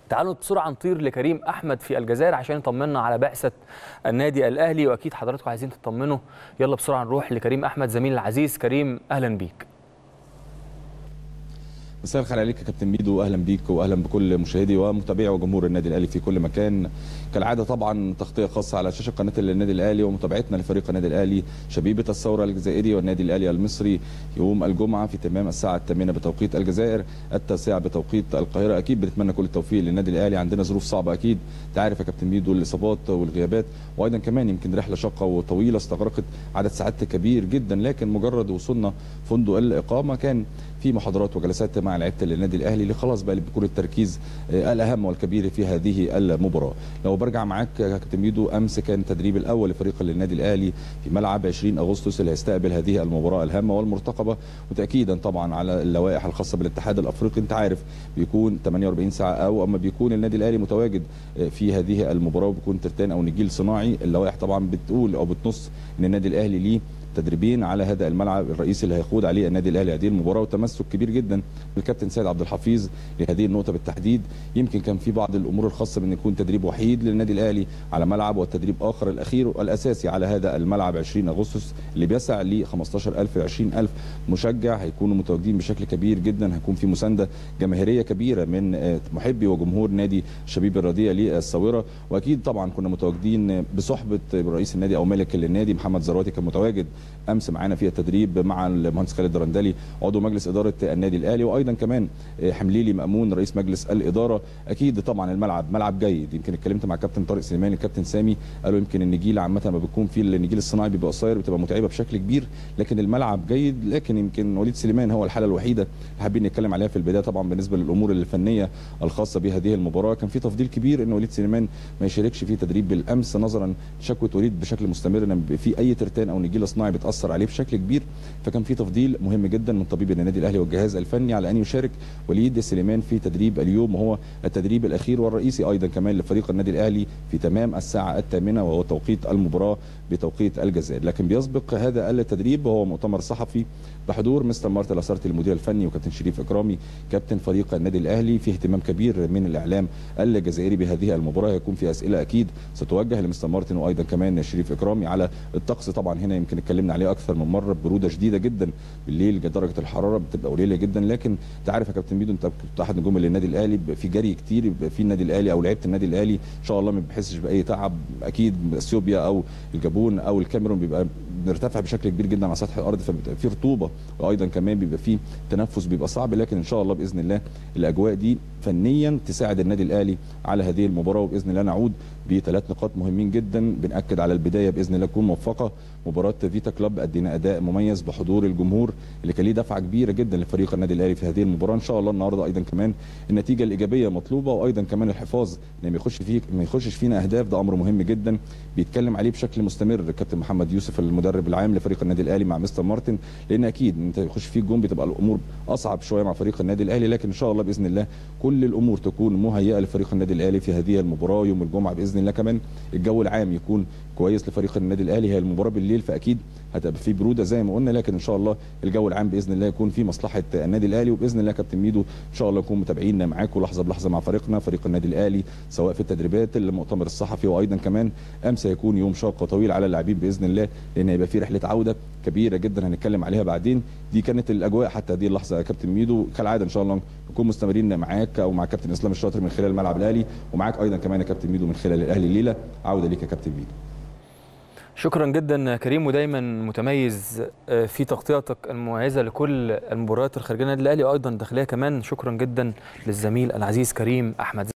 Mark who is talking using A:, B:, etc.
A: تعالوا بسرعه نطير لكريم احمد في الجزائر عشان يطمنا على بعثه النادي الاهلي واكيد حضراتكم عايزين تطمنوا يلا بسرعه نروح لكريم احمد زميل العزيز كريم اهلا بيك
B: مساء الخير عليك يا كابتن ميدو اهلا بيك واهلا بكل مشاهدي ومتابعي وجمهور النادي الاهلي في كل مكان كالعاده طبعا تغطيه خاصه على شاشه قناه النادي الاهلي ومتابعتنا لفريق النادي الاهلي شبيبه الثوره الجزائري والنادي الاهلي المصري يوم الجمعه في تمام الساعه الثامنه بتوقيت الجزائر التاسعه بتوقيت القاهره اكيد بنتمنى كل التوفيق للنادي الاهلي عندنا ظروف صعبه اكيد انت عارف يا كابتن ميدو الاصابات والغيابات وايضا كمان يمكن رحله شاقه وطويله استغرقت عدد ساعات كبير جدا لكن مجرد وصولنا فندق الاقامه كان في محاضرات وجلسات مع لعيبه النادي الاهلي اللي خلاص بقى بيكون التركيز الاهم والكبير في هذه المباراه لو برجع معاك يا كابتن ميدو امس كان التدريب الاول لفريق النادي الاهلي في ملعب 20 اغسطس اللي هيستقبل هذه المباراه الهامه والمرتقبه وتاكيدا طبعا على اللوائح الخاصه بالاتحاد الافريقي انت عارف بيكون 48 ساعه او اما بيكون النادي الاهلي متواجد في هذه المباراه وبيكون ترتان او نجيل صناعي اللوائح طبعا بتقول او بتنص ان النادي الاهلي ليه تدريبين على هذا الملعب الرئيسي اللي هيخوض عليه النادي الاهلي هذه المباراه وتمسك كبير جدا بالكابتن سيد عبد الحفيظ لهذه النقطه بالتحديد يمكن كان في بعض الامور الخاصه بان يكون تدريب وحيد للنادي الاهلي على ملعب والتدريب اخر الاخير والاساسي على هذا الملعب 20 اغسطس اللي بيسع ل 15000 20000 مشجع هيكونوا متواجدين بشكل كبير جدا هيكون في مسانده جماهيريه كبيره من محبي وجمهور نادي شبيب الرضيع للصاوره واكيد طبعا كنا متواجدين بصحبه رئيس النادي او مالك النادي محمد زرواتي كان متواجد امس معانا في التدريب مع المهندس خالد درندلي عضو مجلس اداره النادي الاهلي وايضا كمان حمليلي مامون رئيس مجلس الاداره اكيد طبعا الملعب ملعب جيد يمكن اتكلمت مع كابتن طارق سليمان الكابتن سامي قالوا يمكن النجيل عامه لما بيكون في النجيل الصناعي بيبقى قصير بتبقى متعبه بشكل كبير لكن الملعب جيد لكن يمكن وليد سليمان هو الحاله الوحيده اللي حابين نتكلم عليها في البدايه طبعا بالنسبه للامور الفنيه الخاصه بهذه المباراه كان في تفضيل كبير ان وليد سليمان ما يشاركش في تدريب بالامس نظرا شكوى وليد بشكل مستمر ان في اي ترتان او نجيل صناعي بتاثر عليه بشكل كبير فكان في تفضيل مهم جدا من طبيب النادي الاهلي والجهاز الفني على ان يشارك وليد سليمان في تدريب اليوم وهو التدريب الاخير والرئيسي ايضا كمان لفريق النادي الاهلي في تمام الساعه الثامنه وهو توقيت المباراه بتوقيت الجزائر لكن بيسبق هذا التدريب وهو مؤتمر صحفي بحضور مستر مارتن لاسارتي المدير الفني وكابتن شريف اكرامي كابتن فريق النادي الاهلي في اهتمام كبير من الاعلام الجزائري بهذه المباراه هيكون في اسئله اكيد ستوجه لمستر مارتن وايضا كمان شريف اكرامي على الطقس طبعا هنا يمكن اتكلمنا عليه اكثر من مره بروده شديده جدا بالليل درجه الحراره بتبقى قليله جدا لكن انت عارف يا كابتن ميدو انت كنت احد نجوم النادي الاهلي في جري كتير يبقى في النادي الاهلي او لعيبه النادي الاهلي ان شاء الله ما بيحسش باي تعب اكيد اثيوبيا او الجابون او الكاميرون بيبقى بنرتفع بشكل كبير جدا على سطح الارض فبيبقى في رطوبه وايضا كمان بيبقى في تنفس بيبقى صعب لكن ان شاء الله باذن الله الاجواء دي فنيا تساعد النادي الاهلي على هذه المباراه وباذن الله نعود بثلاث نقاط مهمين جدا بناكد على البدايه باذن الله تكون موفقه مباراه فيتا كلوب ادينا اداء مميز بحضور الجمهور اللي كان ليه دفعه كبيره جدا لفريق النادي الاهلي في هذه المباراه ان شاء الله النهارده ايضا كمان النتيجه الايجابيه مطلوبه وايضا كمان الحفاظ ان ما يخش فيه ما يخشش فينا اهداف ده امر مهم جدا بيتكلم عليه بشكل مستمر الكابتن محمد يوسف المدرب العام لفريق النادي الاهلي مع مستر مارتن لان اكيد انت يخش فيك جون بتبقى الامور اصعب شويه مع فريق النادي الاهلي لكن ان شاء الله باذن الله كل الامور تكون مهيئه لفريق النادي الاهلي في هذه المباراه يوم الجمعه باذن الله كمان الجو العام يكون كويس لفريق النادي الاهلي هي المباراه بالليل فاكيد هتبقى في بروده زي ما قلنا لكن ان شاء الله الجو العام باذن الله يكون في مصلحه النادي الاهلي وباذن الله كابتن ميدو ان شاء الله نكون متابعين معاكم لحظه بلحظه مع فريقنا فريق النادي الاهلي سواء في التدريبات المؤتمر الصحفي وايضا كمان امس هيكون يوم شاق وطويل على اللاعبين باذن الله لان هيبقى في رحله عوده كبيره جدا هنتكلم عليها بعدين دي كانت الاجواء حتى هذه اللحظه يا كابتن ميدو كالعاده ان شاء الله نكون مستمرين معاك او مع كابتن اسلام الشاطر من خلال الملعب الاهلي ومعاك ايضا كمان يا كابتن ميدو من خلال الاهلي الليله عوده ليك يا كابتن ميدو
A: شكرا جدا كريم ودايما متميز في تغطيتك المميزه لكل المباريات الخارجيه النادي الاهلي وايضا الداخليه كمان شكرا جدا للزميل العزيز كريم احمد